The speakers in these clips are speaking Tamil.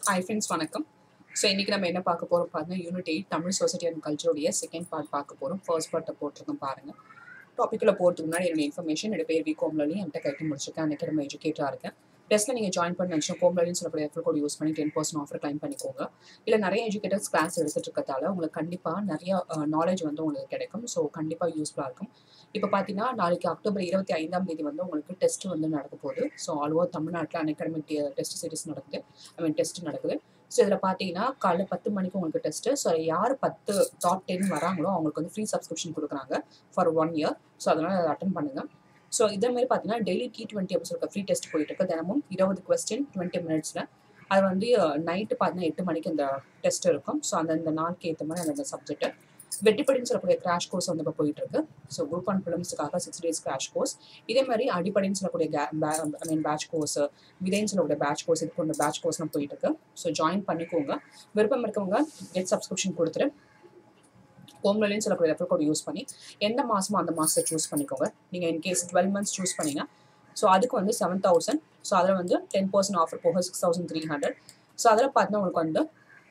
ஹாய் ஃப்ரெண்ட்ஸ் வணக்கம் ஸோ இன்றைக்கி நம்ம என்ன பார்க்க போகிறோம் பார்த்தீங்கன்னா unit eight Tamil society and கல்ச்சருடைய செகண்ட் பார்ட் பார்க்க போகிறோம் ஃபர்ஸ்ட் பார்ட்டை போட்டிருக்கோம் பாருங்கள் டாப்பிக்கில் போகிறதுக்கு முன்னாடி என்னோட இன்ஃபர்மேஷன் என்னோட பேர் வி கோம்லி என்கிட்ட கைட்டு முடிச்சிருக்கேன் அன்றைக்கி நம்ம எஜுகேட்டராக இருக்கேன் டெஸ்ட்டில் நீங்கள் ஜாயின் பண்ண நினச்சா கோம்லன்னு சொல்லக்கூடிய ரெஃபர் கோட் யூஸ் பண்ணி டென் பர்சன்ட் ஆஃபர் கிளைம் பண்ணிக்கோங்க இல்லை நிறைய எஜுகேட்டர்ஸ் கிளாஸ் எடுத்துட்டு இருக்கதால உங்களுக்கு கண்டிப்பாக நிறைய நாலேஜ் வந்து உங்களுக்கு கிடைக்கும் ஸோ கண்டிப்பாக யூஸ்ஃபுல்லாக இருக்கும் இப்போ பார்த்தீங்கன்னா நாளைக்கு அக்டோபர் இருபத்தி ஐந்தாம் தேதி வந்து உங்களுக்கு டெஸ்ட் வந்து நடக்க போகுது ஸோ ஆல் ஓவர் தமிழ்நாட்டில் அன்அகாடமிக் டெஸ்ட் சீரிஸ் நடக்குது ஐ மீன் டெஸ்ட் நடக்குது ஸோ இதில் பார்த்தீங்கன்னா காலைல பத்து மணிக்கு உங்களுக்கு டெஸ்ட்டு ஸோ யார் பத்து டாப் டென் வராங்களோ அவங்களுக்கு வந்து ஃப்ரீ சப்ஸ்கிரிப்ஷன் கொடுக்குறாங்க ஃபார் ஒன் இயர் ஸோ அதனால் அதை அட்டன் பண்ணுங்கள் ஸோ இதே மாதிரி பார்த்தீங்கன்னா டெய்லி டி டுவெண்ட்டி அப்படின்னு சொல்லிட்டு ஃப்ரீ டெஸ்ட் போயிட்டு இருக்கு தினமும் இருபது கொஸ்டின் டுவெண்ட்டி மினிட்ஸில் அது வந்து நைட்டு பார்த்தீங்கன்னா எட்டு மணிக்கு இந்த டெஸ்ட் இருக்கும் ஸோ அந்தந்த நாளுக்கு ஏற்ற மாதிரி அந்தந்த சப்ஜெக்ட்டு வெட்டிப்படின்னு சொல்லக்கூடிய கிராஷ் கோர்ஸ் வந்து இப்போ போயிட்டு இருக்கு ஸோ குரூப் ஒன் ஃபிலிம்ஸுக்காக சிக்ஸ் டேஸ் கிராஷ் கோர்ஸ் இதே மாதிரி அடிப்படைன்னு சொல்லக்கூடிய ஐ மீன் பேட்ச் கோர்ஸ் விதைன்னு சொல்லக்கூடிய பேட்ச் கோர்ஸ் இது கொண்ட பேட்ச் கோர்ஸ்லாம் போயிட்டு இருக்கு ஸோ ஜாயின் பண்ணிக்கோங்க விருப்பம் இருக்கவங்க கெட் சப்ஸ்கிரிப்ஷன் கொடுத்துட்டு ஹோம்லன்னு சொல்லக்கூடிய ரெஃபர் கோட் யூஸ் பண்ணி எந்த மாதமோ அந்த மாதத்தை சூஸ் பண்ணிக்கோங்க நீங்கள் இன்கேஸ் டுவெல் மந்த்ஸ் சூஸ் பண்ணிங்கன்னா ஸோ அதுக்கு வந்து செவன் தௌசண்ட் ஸோ அதில் வந்து டென் பர்சன்ட் ஆஃபர் போக six thousand three hundred so அதில் பார்த்தீங்கன்னா உங்களுக்கு வந்து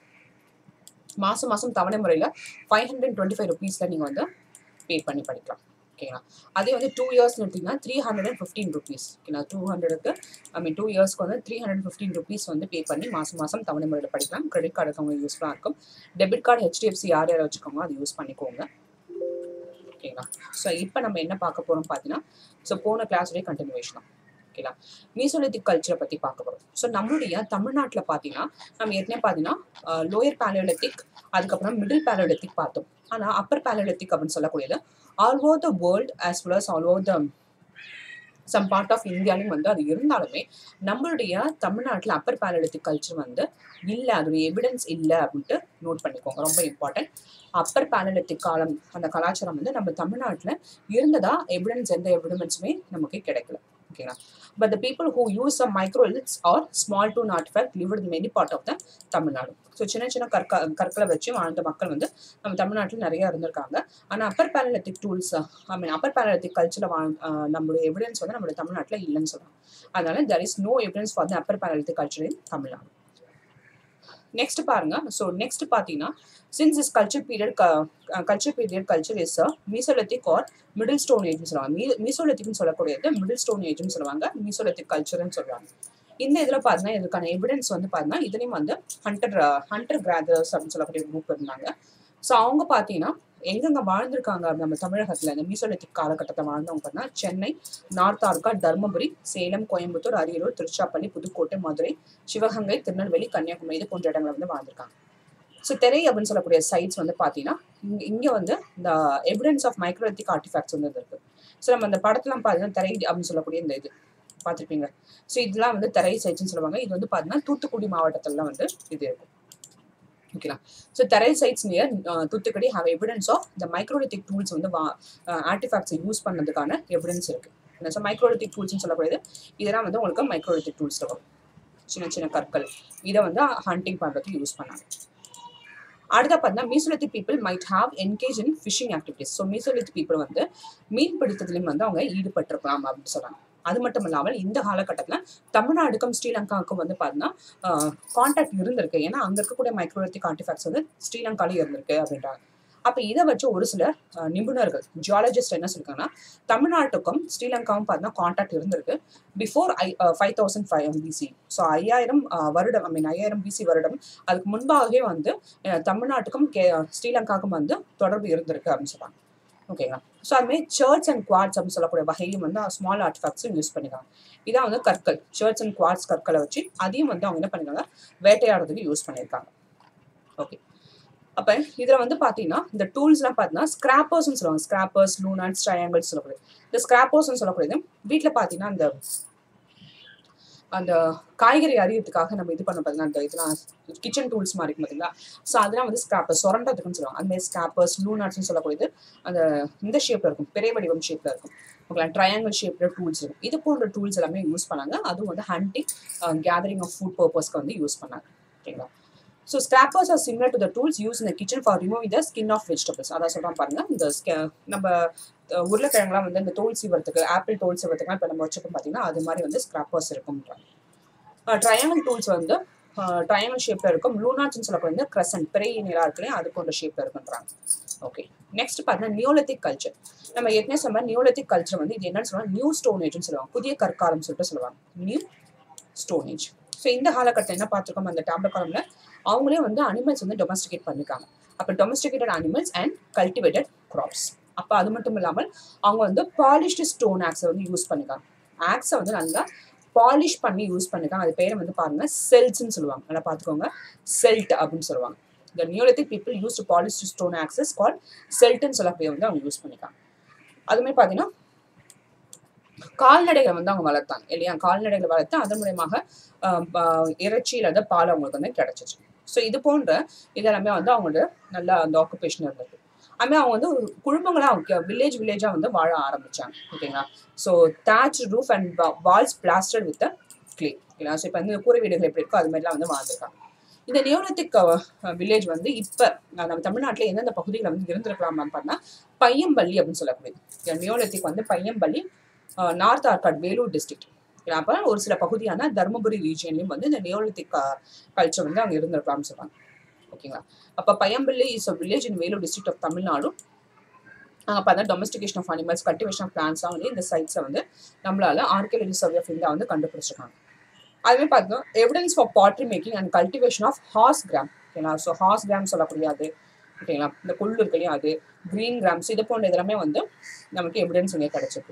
மாதம் மாதம் தவணை முறையில் ஃபைவ் ஹண்ட்ரட் டுவெண்ட்டி ஃபைவ் ருபீஸில் நீங்கள் வந்து பே பண்ணி படிக்கலாம் ஓகேங்களா அதே வந்து டூ இயர்ஸ்னு எடுத்திங்கன்னா three hundred and fifteen rupees ஓகேங்களா டூ ஹண்ட்ரடுக்கு ஐ மீன் டூ இயர்ஸ்க்கு வந்து த்ரீ ஹண்ட்ரட் ஃபிஃப்டீன் ருபீஸ் வந்து பே பண்ணி மாதம் மாதம் தவணை முறையில் படிக்கலாம் கிரெடிட் கார்டு இருக்கவங்க யூஸ்ஃபுல்லாக இருக்கும் டெபிட் கார்டு ஹெச்டிஎஃப்சி யார் யார் வச்சுக்கோங்க அது யூஸ் பண்ணிக்கோங்க ஓகேங்களா ஸோ இப்போ நம்ம என்ன பார்க்க போகிறோம் பார்த்தீங்கன்னா ஸோ போன கிளாஸுடைய கண்டினியூவேஷன் ஓகேங்களா மீசோலித்திக் கல்ச்சரை பற்றி பார்க்க போகிறோம் ஸோ நம்மளுடைய தமிழ்நாட்டில் பார்த்தீங்கன்னா நம்ம ஏற்கனவே பார்த்தீங்கன்னா லோயர் பேலியோலித்திக் அதுக்கப்புறம் மிடில் பேலியோலித்திக் பார்த்தோம் ஆனால் அப்பர் பேலியோலித்திக் அப்படின்னு சொல்லக்கூடியது all over the world as well as all over the some part of இந்தியாலையும் வந்து அது இருந்தாலுமே நம்மளுடைய தமிழ்நாட்டில் அப்பர் பேலியோலித்திக் கல்ச்சர் வந்து இல்லை அதோடைய எவிடன்ஸ் இல்லை அப்படின்ட்டு நோட் பண்ணிக்கோங்க ரொம்ப இம்பார்ட்டன்ட் அப்பர் பேலியோலித்திக் காலம் அந்த கலாச்சாரம் வந்து நம்ம தமிழ்நாட்டில் இருந்ததா எவிடன்ஸ் எந்த எவிடன்ஸுமே நமக்கு கிடைக்கல ஓகேங்களா but the people who use a microliths are small to not fact live in many part of the Tamil Nadu so சின்ன சின்ன கற்க கற்களை வச்சு வாழ்ந்த மக்கள் வந்து நம்ம தமிழ்நாட்டில் நிறைய இருந்திருக்காங்க ஆனால் upper paleolithic tools I mean upper paleolithic கல்ச்சரில் வாழ் நம்மளுடைய எவிடன்ஸ் வந்து நம்மளுடைய தமிழ்நாட்டில் இல்லைன்னு சொல்கிறாங்க அதனால there is no evidence for the upper paleolithic culture in Tamil Nadu next பாருங்க ஸோ நெக்ஸ்ட் பார்த்தீங்கன்னா since is culture period culture period culture is mesolithic or middle stone ஏஜ்னு சொல்லுவாங்க மீ மீசோலத்திக்னு சொல்லக்கூடியது மிடில் ஸ்டோன் ஏஜ்னு சொல்லுவாங்க மீசோலத்திக் கல்ச்சர்னு சொல்லுவாங்க இந்த இதில் பார்த்தீங்கன்னா இதுக்கான எவிடன்ஸ் வந்து பார்த்தீங்கன்னா இதுலேயும் வந்து ஹண்டர் ஹண்டர் கிராதர்ஸ் அப்படின்னு சொல்லக்கூடிய குரூப் இருந்தாங்க ஸோ அவங்க பார்த்தீங்கன்னா எங்கெங்க வாழ்ந்திருக்காங்க நம்ம தமிழகத்தில் இந்த மீசோலித்திக் காலகட்டத்தை வாழ்ந்தவங்க பார்த்தீங்கன்னா சென்னை நார்த் ஆர்காட் தருமபுரி சேலம் கோயம்புத்தூர் அரியலூர் திருச்சாப்பள்ளி புதுக்கோட்டை மதுரை சிவகங்கை திருநெல்வேலி கன்னியாகுமரி இது போன்ற இடங்களை வந்து வாழ்ந்திருக்காங்க ஸோ திரை அப்படின்னு சொல்லக்கூடிய சைட்ஸ் வந்து பார்த்தீங்கன்னா இங்கே இங்கே வந்து இந்த எவிடன்ஸ் ஆஃப் மைக்ரோலித்திக் ஆர்டிஃபேக்ட்ஸ் வந்து இருக்குது ஸோ நம்ம அந்த படத்துலாம் பார்த்தீங்கன்னா திரை அப்படின்னு சொல்லக்கூடிய இந்த இது பார்த்துருப்பீங்க ஸோ இதெல்லாம் வந்து திரை சைட்ஸ்னு சொல்லுவாங்க இது வந்து பார்த்தீங்கன்னா தூத்துக்குடி மாவட்டத்திலலாம் வந்து இது இருக்கும் ஓகேங்களா so Teri sites near Thoothukudi have evidence of இந்த மைக்ரோலித்திக் டூல்ஸ் வந்து ஆர்டிஃபேக்ட்ஸை யூஸ் பண்ணதுக்கான எவிடன்ஸ் இருக்குது ஸோ மைக்ரோலித்திக் டூல்ஸ்னு சொல்லக்கூடியது இதெல்லாம் வந்து உங்களுக்கு மைக்ரோலித்திக் டூல்ஸ் வரும் சின்ன சின்ன கற்கள் இதை வந்து ஹண்டிங் பண்ணுறதுக்கு யூஸ் பண்ணாங்க அடுத்த பார்த்தீங்கன்னா mesolithic people might have engage in fishing activities so mesolithic people வந்து மீன் பிடித்ததுலையும் வந்து அவங்க ஈடுபட்டிருக்கலாம் அப்படின்னு சொல்கிறாங்க அது மட்டும் இல்லாமல் இந்த காலகட்டத்தில் தமிழ்நாடுக்கும் ஸ்ரீலங்காவுக்கும் வந்து பார்த்தீங்கன்னா கான்டாக்ட் இருந்திருக்கு ஏன்னா அங்கே இருக்கக்கூடிய மைக்ரோலித்திக் ஆர்டிஃபேக்ட்ஸ் வந்து ஸ்ரீலங்காலே இருந்திருக்கு அப்படின்றாங்க அப்போ இதை வச்சு ஒரு சில நிபுணர்கள் ஜியாலஜிஸ்ட் என்ன சொல்லியிருக்காங்கன்னா தமிழ்நாட்டுக்கும் ஸ்ரீலங்காவும் பார்த்தீங்கன்னா கான்டாக்ட் இருந்திருக்கு before I five thousand five BC so ஐயாயிரம் வருடம் ஐ மீன் ஐயாயிரம் பிசி வருடம் அதுக்கு முன்பாகவே வந்து தமிழ்நாட்டுக்கும் கே ஸ்ரீலங்காவுக்கும் வந்து தொடர்பு இருந்திருக்கு அப்படின்னு சொல்கிறாங்க ஓகேங்களா ஸோ அதுமாதிரி சர்ச் அண்ட் குவாட்ஸ் அப்படின்னு சொல்லக்கூடிய வகையும் வந்து ஸ்மால் ஆர்டிஃபேக்ட்ஸும் யூஸ் பண்ணிக்காங்க இதான் வந்து கற்கள் சர்ச் அண்ட் குவாட்ஸ் கற்களை வச்சு அதையும் வந்து அவங்க என்ன பண்ணிருக்காங்க வேட்டையாடுறதுக்கு யூஸ் பண்ணியிருக்காங்க ஓகே அப்போ இதில் வந்து பார்த்தீங்கன்னா இந்த டூல்ஸ்லாம் பார்த்தீங்கன்னா ஸ்கிராப்பர்ஸ்னு சொல்லுவாங்க ஸ்கிராப்பர்ஸ் லூனாட்ஸ் ட்ரையாங்கிள்ஸ் சொல்லக்கூடியது இந்த ஸ்கிராப்பர்ஸ்னு சொல்லக்கூடியது வீட்டில் பார்த்தீங்கன்னா அந்த அந்த காய்கறி அறியறதுக்காக நம்ம இது பண்ண பார்த்தீங்கன்னா அந்த இதெல்லாம் கிச்சன் டூல்ஸ் மாதிரி இருக்கும் பார்த்தீங்களா ஸோ அதெல்லாம் வந்து ஸ்கிராப்பர்ஸ் சுரண்டதுக்குன்னு சொல்லுவாங்க அந்த மாதிரி ஸ்கிராப்பர்ஸ் லூனாட்ஸ்னு சொல்லக்கூடியது அந்த இந்த ஷேப்பில் இருக்கும் பெரிய வடிவம் ஷேப்பில் இருக்கும் ஓகேங்களா ட்ரையாங்கிள் ஷேப்பில் டூல்ஸ் இருக்கும் இது போன்ற டூல்ஸ் எல்லாமே யூஸ் பண்ணாங்க அதுவும் வந்து ஹண்டிங் கேதரிங் ஆஃப் ஃபுட் பர்பஸ்க்கு வந்து யூஸ் பண்ணாங்க ஓகேங்களா so scrapers are similar to the tools use in kitchen for removing the skin of vegetables அதான் சொல்கிறோம் பாருங்க இந்த நம்ம உருளைக்கிழங்குலாம் வந்து இந்த தோல் சீவரத்துக்கு ஆப்பிள் தோல் சீவரத்துக்குலாம் இப்போ நம்ம வச்சுக்கோம் பார்த்தீங்கன்னா அது மாதிரி வந்து ஸ்கிராப்பர்ஸ் இருக்கும்ன்றாங்க ட்ரையாங்கிள் டூல்ஸ் வந்து ட்ரையாங்கல் ஷேப்ல இருக்கும் லூனாட்ஸ்னு சொல்லக்கூடிய கிரசன்ட் பிறை நிலா இருக்குல்லையா அது போன்ற ஷேப்ல இருக்குன்றாங்க ஓகே நெக்ஸ்ட் பார்த்தீங்கன்னா நியோலித்திக் கல்ச்சர் நம்ம ஏற்கனவே சொன்ன நியோலித்திக் கல்ச்சர் வந்து இது என்னன்னு சொல்லுவாங்க நியூ ஸ்டோன் ஏஜ்னு சொல்லுவாங்க புதிய கற்காலம் சொல்லிட்டு சொல்லுவாங்க நியூ ஸ்டோன் ஏஜ் ஸோ இந்த காலகட்டம் என்ன பார்த்துருக்கோம் அந்த டேப்லெட் காலம்ல அவங்களே வந்து அனிமல்ஸ் வந்து டொமஸ்டிகேட் பண்ணிருக்காங்க அப்போ domesticated animals and cultivated crops அப்போ அது மட்டும் இல்லாமல் அவங்க வந்து பாலிஷ்டு ஸ்டோன் ஆக்ஸை வந்து யூஸ் பண்ணிருக்காங்க ஆக்ஸை வந்து நல்லா பாலிஷ் பண்ணி யூஸ் பண்ணிருக்காங்க அது பேரை வந்து பாருங்க செல்ஸ்ன்னு சொல்லுவாங்க நல்லா பார்த்துக்கோங்க செல்ட் அப்படின்னு சொல்லுவாங்க இந்த neolithic people use to polish stone axes call செல்ட்னு சொல்லக்கூடிய வந்து அவங்க யூஸ் பண்ணிருக்காங்க அதுமாதிரி பார்த்தீங்கன்னா கால்நடைகளை வந்து அவங்க வளர்த்தாங்க இல்லையா கால்நடைகளை வளர்த்து அதன் மூலியமாக ஆஹ் ப- இறைச்சி இல்லாத பால் அவங்களுக்கு வந்து கிடைச்சிச்சு ஸோ இது போன்ற இதெல்லாமே வந்து அவங்களோட நல்ல அந்த ஆக்குபேஷன் இருந்தது அதுமாதிரி அவங்க வந்து ஒரு குடும்பங்களா வில்லேஜ் வில்லேஜா வந்து வாழ ஆரம்பிச்சாங்க ஓகேங்களா so thatch roof and walls plaster with clay ஓகேங்களா ஸோ இப்போ வந்து கூரை வீடுகள் எப்படி இருக்கோ அது மாதிரிலாம் வந்து வாழ்ந்துருக்காங்க இந்த நியோலித்திக் வில்லேஜ் வந்து இப்போ நம்ம தமிழ்நாட்டில் எந்தெந்த பகுதிகளில் வந்து இருந்திருக்கலாமான்னு பார்த்தா பையம்பள்ளி அப்படின்னு சொல்லக்கூடியது நியோலித்திக் வந்து பையம்பள்ளி நார்த் ஆர்காட் வேலூர் டிஸ்ட்ரிக்ட் அப்போ ஒரு சில பகுதியான தருமபுரி ரீஜியன்லையும் வந்து இந்த நியோலித்திக் கல்ச்சர் வந்து அங்கே இருந்திருக்கலாம்னு சொல்றாங்க ஓகேங்களா அப்போ Paiyampalli is a village in Vellore district of Tamil Nadu அங்கே பார்த்தா domestication of animals cultivation of பிளான்ஸாக வந்து இந்த சைட்ஸை வந்து நம்மளால ஆர்கியலஜி சர்வே ஆஃப் இந்தியா வந்து கண்டுபிடிச்சிருக்காங்க அதுவே பார்த்தோம் evidence for pottery making and cultivation of horse gram ஓகேங்களா ஸோ ஹார்ஸ் கிராம் சொல்லக்கூடிய அது ஓகேங்களா இந்த கொள்ளு இருக்கு இல்லையா அது கிரீன் கிராம்ஸ் இது போன்ற இதெல்லாமே வந்து நமக்கு எவிடன்ஸ் இங்கே கிடைச்சிருக்கு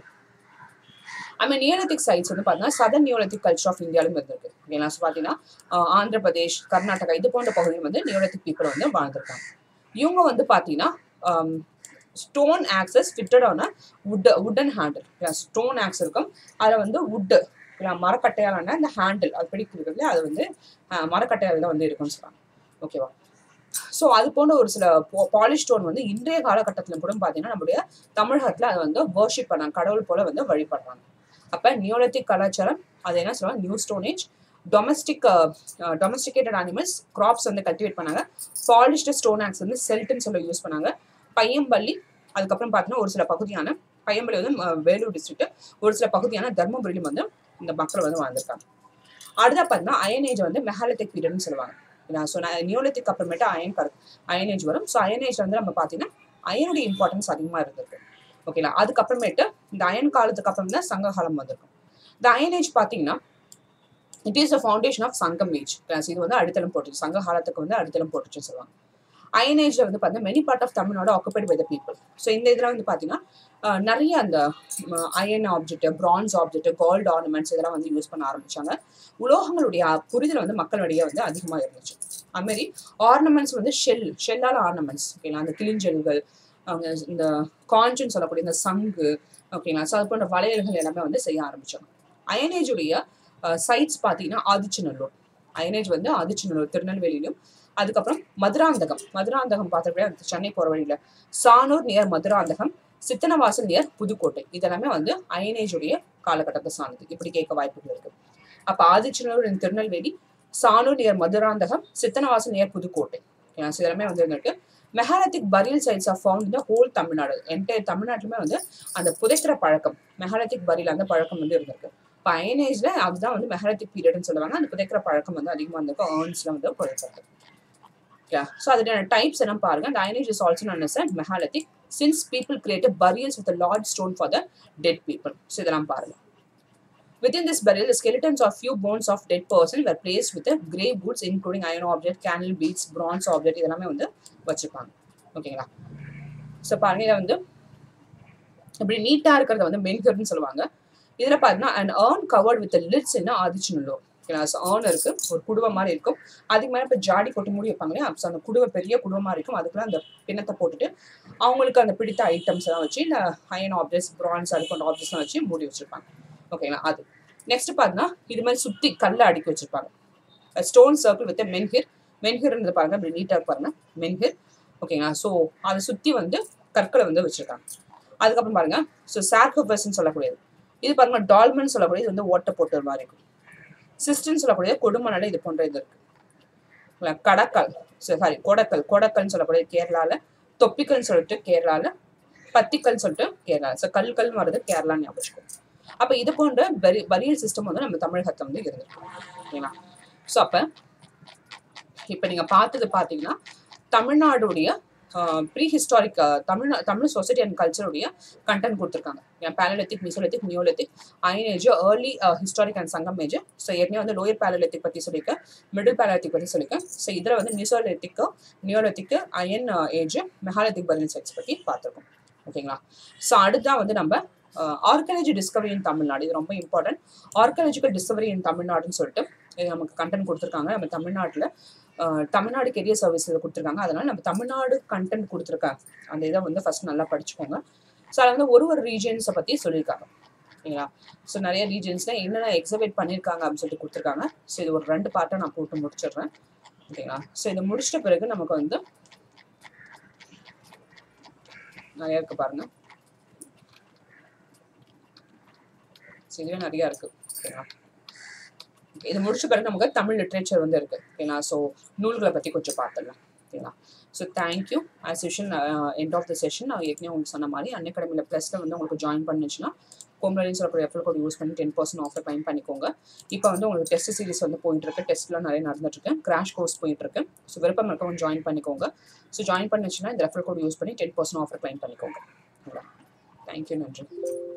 ஐ மீன் நியோலத்திக் சைட்ஸ் வந்து பார்த்தீங்கன்னா சதன் நியோலத்திக் கல்ச்சர் ஆஃப் இந்தியாவிலும் இருந்திருக்கு ஓகேங்களா ஸோ பார்த்தீங்கன்னா ஆஹ் ஆந்திர பிரதேஷ் கர்நாடகா இது போன்ற பகுதியில் வந்து நியோலத்திக் பீப்புள் வந்து வாழ்ந்திருக்காங்க இவங்க வந்து பார்த்தீங்கன்னா ஸ்டோன் ஆக்சஸ் ஃபிட்டட் ஆன wood wooden handle stone axe இருக்கும் அதில் வந்து வுட்டு மரக்கட்டையாலான அந்த ஹேண்டில் அது பிடிக்கிறது அது வந்து ஆஹ் மரக்கட்டையால் தான் வந்து இருக்கும்னு சொல்கிறாங்க ஓகேவா ஸோ அது போன்ற ஒரு சில பாலிஷ் ஸ்டோன் வந்து இன்றைய காலகட்டத்தில் கூட பார்த்தீங்கன்னா நம்முடைய தமிழகத்தில் அதை வந்து வர்ஷிப் பண்ணாங்க கடவுள் போல வந்து வழிபடுறாங்க அப்போ நியோலத்திக் கலாச்சாரம் அது என்ன சொல்லுவாங்க new stone age domestic domesticated animals crops வந்து கல்டிவேட் பண்ணாங்க பாலிஷ்டு ஸ்டோன் ஆக்ஸ் வந்து செல்ட்னு சொல்லி யூஸ் பண்ணாங்க பையம்பள்ளி அதுக்கப்புறம் பார்த்தீங்கன்னா ஒரு சில பகுதியான பையம்பள்ளி வந்து அஹ், வேலூர் டிஸ்ட்ரிக்ட் ஒரு சில பகுதியான தர்மபுரியிலும் வந்து இந்த மக்கள் வந்து வாழ்ந்திருக்காங்க அடுத்தா பார்த்தீங்கன்னா அயனேஜ் வந்து மெஹாலித்திக் பீரியட்னு சொல்லுவாங்க ஸோ நியோலித்திக் அப்புறமேட்டு அயன் கரு அயனேஜ் வரும் ஸோ அயனேஜ் வந்து நம்ம பார்த்தீங்கன்னா அயனுடைய இம்பார்ட்டன்ஸ் அதிகமாக இருந்திருக்கு ஓகேங்களா அதுக்கப்புறமேட்டு இந்த அயன் காலத்துக்கு அப்புறம் தான் சங்க காலம் வந்திருக்கும் இந்த அயனேஜ் பார்த்தீங்கன்னா it is the foundation of Sangam age இது வந்து அடித்தளம் போட்டுச்சு சங்க காலத்துக்கு வந்து அடித்தளம் போட்டுச்சுன்னு சொல்லுவாங்க அயன் ஏஜ்ல வந்து பார்த்தீங்கன்னா many part of Tamil Nadu occupied by the people so இந்த இதில் வந்து பார்த்தீங்கன்னா அஹ், நிறைய அந்த iron object bronze object gold ornaments இதெல்லாம் வந்து யூஸ் பண்ண ஆரம்பிச்சாங்க உலோகங்களுடைய புரிதல் வந்து மக்களிடையே வந்து அதிகமாக இருந்துச்சு அதுமாரி ஆர்னமெண்ட்ஸ் வந்து ஷெல் ஷெல்லால் ஆர்னமெண்ட்ஸ் ஓகேங்களா அந்த கிளிஞ்சல்கள் அவங்க இந்த காஞ்சுன்னு சொல்லக்கூடிய இந்த சங்கு ஓகேங்களா ஸோ அது போன்ற வளையல்கள் எல்லாமே வந்து செய்ய ஆரம்பிச்சாங்க அயனேஜுடைய சைட்ஸ் பார்த்தீங்கன்னா ஆதிச்சநல்லூர் அயனேஜ் வந்து ஆதிச்சநல்லூர் திருநெல்வேலியிலும் அதுக்கப்புறம் மதுராந்தகம் மதுராந்தகம் பார்த்தப்படியே சென்னை போகிற வழியில் சானூர் நியர் மதுராந்தகம் சித்தனவாசல் நியர் புதுக்கோட்டை இதெல்லாமே வந்து அயனேஜுடைய காலகட்டத்தை சார்ந்தது இப்படி கேட்க வாய்ப்புகள் இருக்கு அப்போ Adichanallur in Tirunelveli Sanur near Madurantakam Sittanavasal near Pudukkottai ஓகேங்களா? So இதெல்லாமே வந்து இருந்திருக்கு megalithic burial sites of found இந்த ஹோல் தமிழ்நாடு என்டையர் தமிழ்நாட்டிலுமே வந்து அந்த புதைக்கிற பழக்கம் மெஹாலத்திக் பரியல் அந்த பழக்கம் வந்து இருந்திருக்கு இப்போ அயனேஜ்ல அதுதான் வந்து மெஹாலத்திக் பீரியட்னு சொல்லுவாங்க அந்த புதைக்கிற பழக்கம் வந்து அதிகமாக இருந்திருக்கு ஏர்ன்ஸ்ல வந்து புதைக்கிறது ஓகே ஸோ அதோட டைப்ஸ் என்ன பாருங்க அந்த iron age is also known as a megalithic since people create burials with large stone for the dead people so இதெல்லாம் பாருங்க Within this burial, the skeletons of few bones of dead person were placed with the grave goods, including iron object, candle beads, bronze object இதெல்லாமே வந்து வச்சிருப்பாங்க ஓகேங்களா ஸோ பாருங்க இதை வந்து இப்படி நீட்டா இருக்கிறத வந்து மென்கர்னு சொல்லுவாங்க இதுல பாத்தீங்கன்னா and urn covered with lids என்ன ஆதிச்சுனுள்ளோ ஓகேங்களா ஸோ ஏர்ன் இருக்கு ஒரு குடுவை மாதிரி இருக்கும் அதுக்கு மேலே இப்போ ஜாடி போட்டு மூடி வைப்பாங்க இல்லையா ஸோ அந்த குடுவை பெரிய குடுவை மாதிரி இருக்கும் அதுக்குள்ள அந்த பின்னத்தை போட்டுட்டு அவங்களுக்கு அந்த பிடித்த ஐட்டம்ஸ் எல்லாம் வச்சு இந்த அயன் ஆப்ஜெக்ட்ஸ் பிரான்ஸ் அது போன்ற ஆப்ஜெக்ட்ஸ்லாம் வச்சு மூடி வச்சிருப்பாங்க ஓகேங்களா அது நெக்ஸ்ட் பார்த்தீங்கன்னா இது மாதிரி சுத்தி கல்லை அடுக்கி வச்சிருப்பாங்க ஸ்டோன் சர்க்கிள் வித் மென்ஹிர் மென்ஹிர்ன்றது பாருங்க இப்படி நீட்டாக பாருங்க மென்ஹிர் ஓகேங்களா ஸோ அதை சுத்தி வந்து கற்களை வந்து வச்சிருக்காங்க அதுக்கப்புறம் பாருங்க ஸோ சார்கோபஸ்ன்னு சொல்லக்கூடியது இது பாருங்க டால்மன் சொல்லக்கூடியது வந்து ஓட்டை போட்டு மாதிரி இருக்கும் சிஸ்டர்னு சொல்லக்கூடிய கொடுமணல இது போன்ற இது இருக்கு இல்ல, கடக்கல் சாரி கோடக்கல் கோடக்கல்னு சொல்லக்கூடிய கேரளால தொப்பிக்கல்னு சொல்லிட்டு கேரளால பத்திக்கல் சொல்லிட்டு கேரளா ஸோ கல்கல் வர்றது கேரளா ஞாபகம் வச்சுக்கோ. அப்ப இது போன்ற பரி பரியல் சிஸ்டம் வந்து நம்ம தமிழகத்துல வந்து இருந்திருக்கு ஓகேங்களா ஸோ அப்ப இப்போ நீங்கள் பார்த்தது பார்த்தீங்கன்னா தமிழ்நாடுடைய prehistoric Tamil Tamil society and கல்ச்சருடைய கண்டென்ட் கொடுத்துருக்காங்க ஏன் palaeolithic mesolithic neolithic iron age early historic and Sangam age so ஏற்கனவே வந்து லோயர் பேலலித்திக் பற்றி சொல்லியிருக்கேன் மிடில் பேலலித்திக் பற்றி சொல்லியிருக்கேன் ஸோ இதில் வந்து mesolithic neolithic iron age megalithic burial செக்ஸ் பற்றி பார்த்துருக்கோம் ஓகேங்களா ஸோ அடுத்ததான் வந்து நம்ம ஆர்காலஜி டிஸ்கவரி இன் தமிழ்நாடு இது ரொம்ப இம்பார்ட்டன்ட் ஆர்காலஜிக்கல் டிஸ்கவரி இன் தமிழ்நாடுன்னு சொல்லிட்டு இது நமக்கு கண்டென்ட் கொடுத்துருக்காங்க நம்ம தமிழ்நாட்டில் தமிழ்நாடு கெரியர் சர்வீஸ் இதை கொடுத்துருக்காங்க அதனால நம்ம தமிழ்நாடு கண்டென்ட் கொடுத்துருக்காங்க அந்த இதை வந்து ஃபர்ஸ்ட் நல்லா படிச்சுக்கோங்க ஸோ அதில் வந்து ஒரு ஒரு ரீஜன்ஸை பற்றி சொல்லியிருக்காங்க ஓகேங்களா ஸோ நிறைய ரீஜன்ஸில் என்னென்ன எக்ஸிபிட் பண்ணியிருக்காங்க அப்படின்னு சொல்லிட்டு கொடுத்துருக்காங்க ஸோ இது ஒரு ரெண்டு பார்ட்டாக நான் போட்டு முடிச்சிடுறேன் ஓகேங்களா ஸோ இதை முடிச்சிட்ட பிறகு நமக்கு வந்து நிறைய இருக்கு பாருங்க ஸோ இதுவே நிறைய இருக்கு ஓகேங்களா இது முடிச்ச பிறகு நமக்கு தமிழ் லிட்ரேச்சர் வந்து இருக்கு ஓகேங்களா ஸோ நூல்களை பற்றி கொஞ்சம் பார்த்துடலாம் ஓகேங்களா so thank you as usual end of the session நான் ஏற்கனவே உங்களுக்கு சொன்ன மாதிரி அன் அகாடமியில் ப்ளஸில் வந்து உங்களுக்கு ஜாயின் பண்ணுச்சுன்னா கோம்லரின்னு சொல்லக்கூடிய எஃப்எல் கோட் யூஸ் பண்ணி டென் பர்சன்ட் ஆஃபர் பயன் பண்ணிக்கோங்க இப்போ வந்து உங்களுக்கு டெஸ்ட் சீரிஸ் வந்து போயிட்டு இருக்கு டெஸ்ட்லாம் நிறைய நடந்துட்டு இருக்கு கிராஷ் கோர்ஸ் போயிட்டு இருக்கு ஸோ விருப்பம் இருக்கவங்க ஜாயின் பண்ணிக்கோங்க ஸோ ஜாயின் பண்ணுச்சுன்னா இந்த ரெஃபர் கோட் யூஸ் பண்ணி டென் பர்சன்ட் ஆஃபர் பயன் பண்ணிக்கோங்க தேங்க்யூ நன்றி